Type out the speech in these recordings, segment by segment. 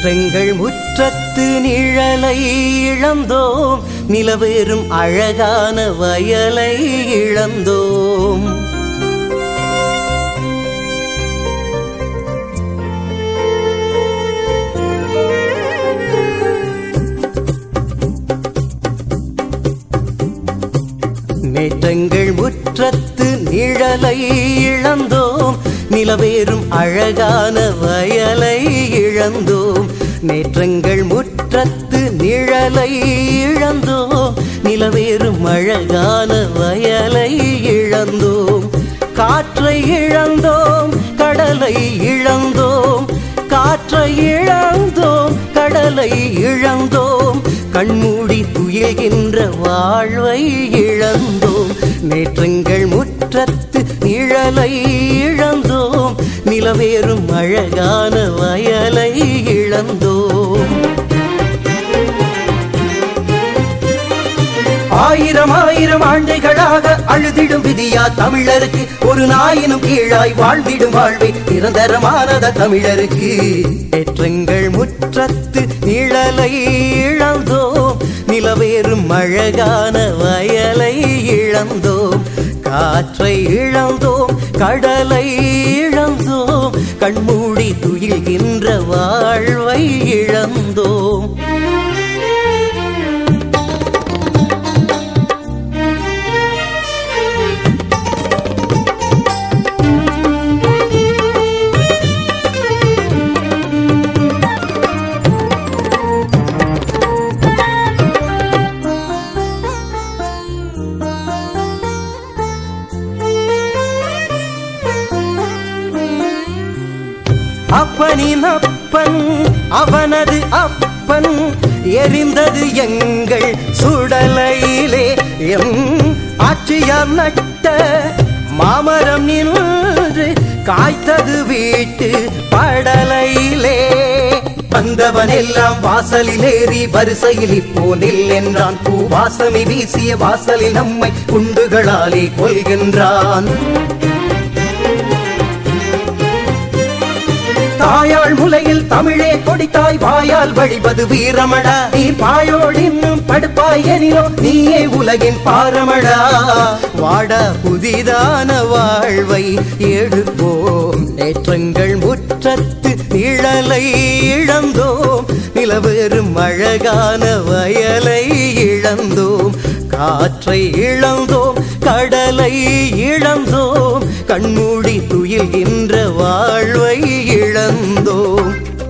நேற்றங்கள் முற்றத்து நிழலை இழந்தோம் நிலவேறும் அழகான வயலை இழந்தோம் நேற்றங்கள் முற்றத்து நிழலை இழந்தோம் நிலவேறும் அழகான வயலை இழந்தோம் நேற்றங்கள் முற்றத்து நிழலை இழந்தோம் நிலவேறும் அழகான வயலை இழந்தோம் காற்றை இழந்தோம் கடலை இழந்தோம் காற்றை இழந்தோம் கடலை இழந்தோம் கண்மூடி துயில்கின்ற வாழ்வை இழந்தோம் நேற்றங்கள் முற்றத்து நிழலை இழந்தோம் நிலவேறும் அழகான வயலை இழந்தோம் ஆயிரம் ஆயிரம் ஆண்டுகளாக அழுதிடும் விதியா தமிழருக்கு ஒரு நாயினும் கீழாய் வாழ்ந்திடும் வாழ்வை நிரந்தரமானத தமிழருக்கு ஏற்றங்கள் முற்றத்து நிழலை இழந்தோம் நிலவேறும் அழகான வயலை இழந்தோம் காற்றை இழந்தோம் கடலை இழந்தோம் கண்மூடி துயில்கின்ற வாழ்வை இழந்தோம் அப்பனின் அப்பன் அவனது அப்பன் எரிந்தது எங்கள் சுடலையிலே எம் ஆட்சியார் நட்ட மாமரம் நின்று காய்த்தது வீட்டு படலையிலே வந்தவன் எல்லாம் வாசலில் ஏறி வரிசையில் இப்போ நில் என்றான் பூ வாசனை வீசிய வாசலில் நம்மை குண்டுகளாலே கொள்கின்றான் தாயாள் முலையில் தமிழே கொடித்தாய் வாயால் வழிபது வீரமடா நீ பாயோடு இன்னும் படுப்பாய் எனிலோ நீயே உலகின் பாரமடா வாடா புதிதான வாழ்வை எடுப்போம் நேற்றங்கள் முற்றத்து நிழலை இழந்தோம் நிலவெறும் அழகான வயலை இழந்தோம் காற்றை இழந்தோம் கடலை இழந்தோம் கண்மூடி துயில்கின்ற வாழ்வை இழந்தோம்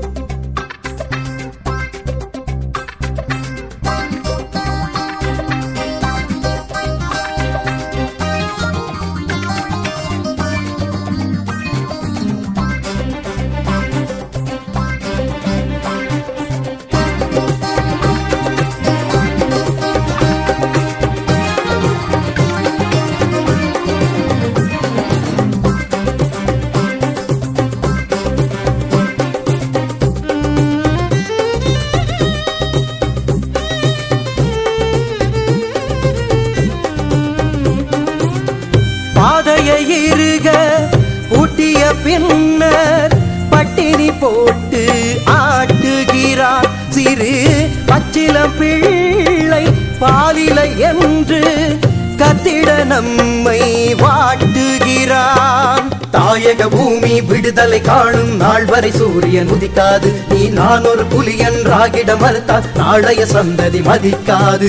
பாதையை இருக ஊட்டிய பின்னர் பட்டினி போட்டு ஆட்டுகிறார் சிறு பச்சிலம் பிள்ளை பாலிலை என்று கத்திட நம்மை வாட்டுகிறான் தாயக பூமி விடுதலை காணும் நாள் வரை சூரியன் உதிக்காது நீ நான் ஒரு புலியன் ராகிட மறுத்தால் நாளைய சந்ததி மதிக்காது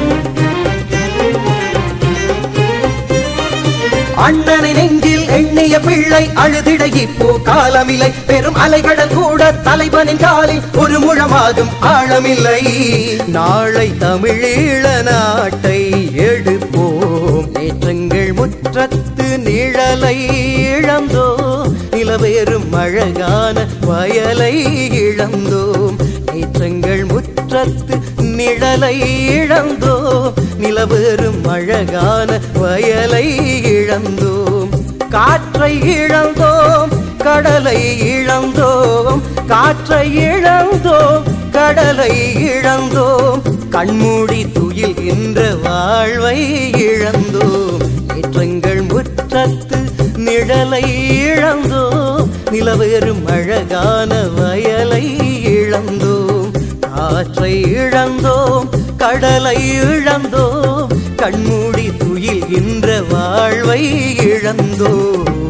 அண்ணனை நெஞ்சில் எண்ணிய பிள்ளை அழுதிட இப்போ காலமில்லை பெரும் அலைகடல் கூட தலைவனின் காலில் ஒரு முழமாகும் ஆழமில்லை நாளை தமிழீழ நாட்டை எடுப்போம் நேற்றங்கள் முற்றத்து நிழலை இழந்தோம் நிலவேறும் அழகான வயலை இழந்தோம் நேற்றங்கள் முற்றத்து நிழலை இழந்தோம் நிலவேறும் அழகான வயலை இழந்தோம் காற்றை இழந்தோம் கடலை இழந்தோம் காற்றை இழந்தோம் கடலை இழந்தோம் கண்மூடி துயில்கின்ற வாழ்வை இழந்தோம் ஏற்றங்கள் முற்றத்து நிழலை இழந்தோம் நிலவேறும் அழகான வயலை இழந்தோம் இழந்தோம் காற்றை இழந்தோம் கடலை இழந்தோம் கண்மூடி துயில்கின்ற வாழ்வை இழந்தோம்